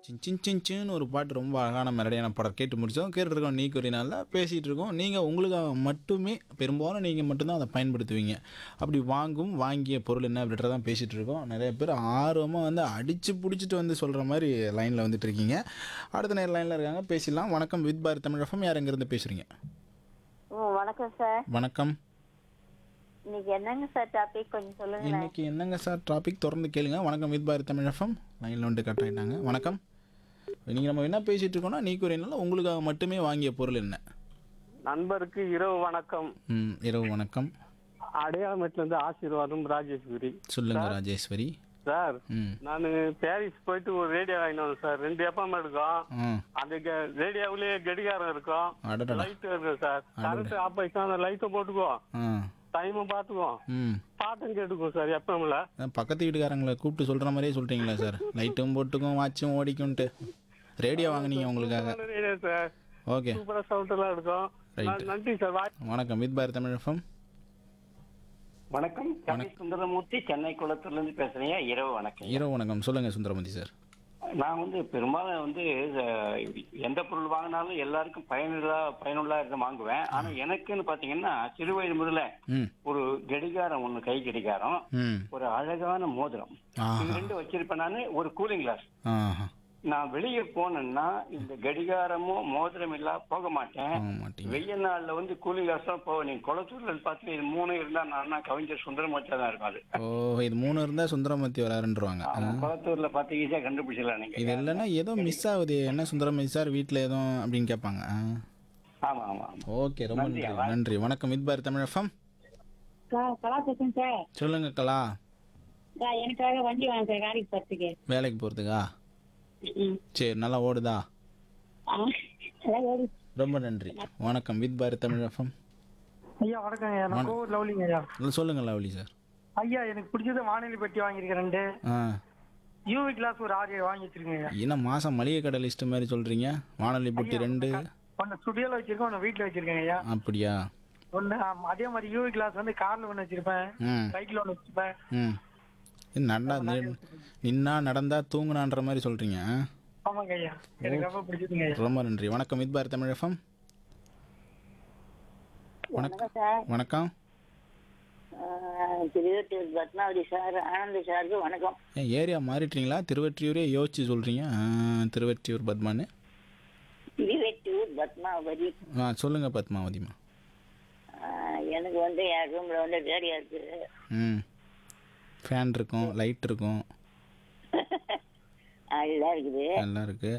சின் சின் சின் சின்னு ஒரு பாட்டு ரொம்ப அழகான மெலடியான பாடம் கேட்டு முடிச்சோம் கேட்டுருக்கோம் நீ குறினால பேசிகிட்டு இருக்கோம் நீங்கள் உங்களுக்காக மட்டுமே பெரும்பாலும் நீங்கள் மட்டும்தான் அதை பயன்படுத்துவீங்க அப்படி வாங்கும் வாங்கிய பொருள் என்ன அப்படின்றத தான் பேசிகிட்டு இருக்கோம் நிறைய பேர் ஆர்வமாக வந்து அடித்து பிடிச்சிட்டு வந்து சொல்கிற மாதிரி லைனில் வந்துட்டு இருக்கீங்க அடுத்த நேரம் லைனில் இருக்காங்க பேசிடலாம் வணக்கம் வித் பாரத் தமிழ் எஃப்எம் யார் எங்கேருந்து பேசுகிறீங்க ஓ வணக்கம் சார் வணக்கம் இன்னைக்கு என்னங்க சார் டாபிக் கொஞ்சம் சொல்லுங்களேன் இன்னைக்கு என்னங்க சார் டாபிக் தொடர்ந்து கேளுங்க வணக்கம் வித் பாரத் தமிழ் எஃப்எம் லைனில் வந்துட்டு கட் ஆகிட்டாங்க வணக்கம் நீங்கள் நம்ம என்ன பேசிகிட்டு இருக்கோம்னா நீ கூறினால உங்களுக்காக மட்டுமே வாங்கிய பொருள் என்ன நண்பருக்கு இரவு வணக்கம் ம் இரவு வணக்கம் அடையாளமேட்ல இருந்து ஆசீர்வாதம் ராஜேஸ்வரி சொல்லுங்க ராஜேஸ்வரி சார் ம் நான் பாரிஸ் போயிட்டு ஒரு ரேடியோ வாங்கிட்டு வந்தேன் சார் ரெண்டு எப்பம் எடுக்கும் ஆ அந்த கெ- ரேடியோவிலேயே கடிகாரம் இருக்கும் அடடடா லைட் இருக்கும் சார் கரண்ட் ஆஃப் ஆயிடுச்சுன்னா அந்த லைட்டை போட்டுக்குவோம் ஆ டைமும் பார்த்துக்குவோம் ம் பாட்டும் கேட்டுக்குவோம் சார் எப்பம்ல அதான் பக்கத்து வீட்டுக்காரங்களை கூப்பிட்டு சொல்கிற மாதிரியே சொல்கிறீங்களா சார் லைட்டும் போட்டுக்கும் வாட்சும் ஓடிக்கும்ன்ட்டு ரேடியோ வாங்குனீங்க உங்களுக்காக ரேடியோ சார் ஓகே சூப்பரா சவுண்ட் எல்லாம் இருக்கும் Right. ந- நன்றி சார் வா வணக்கம் வித் பாரத் தமிழ் எஃப்எம் வணக்கம் கவி சுந்தரமூர்த்தி சென்னை குளத்துல இருந்து பேசுறேன் இரவு வணக்கம் இரவு வணக்கம் சொல்லுங்கள் சுந்தரமதி சார் நான் வந்து பெரும்பாலும் வந்து அஹ், எந்த பொருள் வாங்கினாலும் எல்லாருக்கும் பயனுள்ள பயனுள்ளா இருந்து வாங்குவேன் ஆனா எனக்குன்னு பாத்தீங்கன்னா சிறு வயது முதல்ல ம் ஒரு கடிகாரம் ஒண்ணு கை கடிகாரம் ம் ஒரு அழகான மோதிரம் ஆஹா இது ரெண்டு வச்சிருப்பேன் நானு ஒரு கூலிங் கிளாஸ் ஆஹா நான் வெளியே போனேன்னா இந்த கடிகாரமும் மோதிரம் இல்லா போக மாட்டேன் போக மாட்டீங்க வெயில் நாள்ல வந்து கூலிங் கிளாஸ் தான் போவேன் நீங்க குளத்தூர்ல பார்த்து இது மூணு இருந்தா நான் கவிஞர் சுந்தரமூர்த்தியா தான் இருக்கும் அது ஓ இது மூணு இருந்தால் சுந்தரமூர்த்தி வராருன்றவாங்க ஆமா, குளத்தூர்ல பார்த்து ஈஸியா கண்டுபிடிச்சிடலாம் நீங்க இது இல்லைன்னா ஏதோ மிஸ் ஆகுது என்ன சுந்தரமதி சார் வீட்டில் எதுவும் அப்படின்னு கேட்பாங்க ஆ ஆமா ஆமா ஆமா ஓகே ரொம்ப நன்றி நன்றி வணக்கம் வித் பாரத் தமிழ் எஃப்எம் கலா பேசுங்க சார் சொல்லுங்க கலா சார் எனக்காக வண்டி வாங்க சார் வேலைக்கு போறதுக்கு வேலைக்கு போகிறதுக்கா ம். சரி நல்லா ஓடுதா ஆ, அதான் ஓடி ரொம்ப நன்றி வணக்கம் வித் பாரத் தமிழ் எஃப்எம் ஐயா வணக்கம் ஐயா நான் கோவூர் லவ்லிங்க ஐயா சொல்லுங்க லவ்லி சார் ஐயா எனக்கு பிடிச்சது வானிலை பெட்டி வாங்கியிருக்கேன் ரெண்டு ஆ யூவி கிளாஸ் ஒரு ஆறு ஏழு வாங்கி வச்சிருக்கேன் ஐயா என்ன மாதம் மளிகை கடை லிஸ்ட் மாதிரி சொல்கிறீங்க வானொலி புட்டி ரெண்டு ஒன்று ஸ்டுடியோல வச்சிருக்கேன் ஒன்று வீட்டில் வச்சிருக்கேன் ஐயா அப்படியா ஒன்று அதே மாதிரி யூவி கிளாஸ் வந்து கார்ல ஒன்று வச்சிருப்பேன் ம் பைக்ல ஒன்று வச்சிருப்பேன் ம் இது நடந்தா நின்- நின்னா நடந்தா தூங்குனான்ற மாதிரி சொல்கிறீங்க ஆமாங்க ஐயா எனக்கு ரொம்ப பிடிச்சதுங்க ஐயா ரொம்ப நன்றி வணக்கம் வித் பாரத் தமிழ் எஃப்எம் வணக்கம் சார் வணக்கம் திருவட்டூர் பத்மாவதி சார் ஆனந்த் சாருக்கு வணக்கம் ஏன் ஏரியா மாறிட்டீங்களா திருவற்றியூரே யோசிச்சு சொல்கிறீங்க திருவற்றியூர் பத்மான்னு திருவட்டூர் பத்மாவதி ஆ சொல்லுங்கள் பத்மாவதிமா ஆ, எனக்கு வந்து என் ரூம்ல வந்து ரேடியோ இருக்கு ம் ஃபேன் இருக்கும் லைட் இருக்கும் அதுதான் இருக்குது எல்லாம் இருக்குது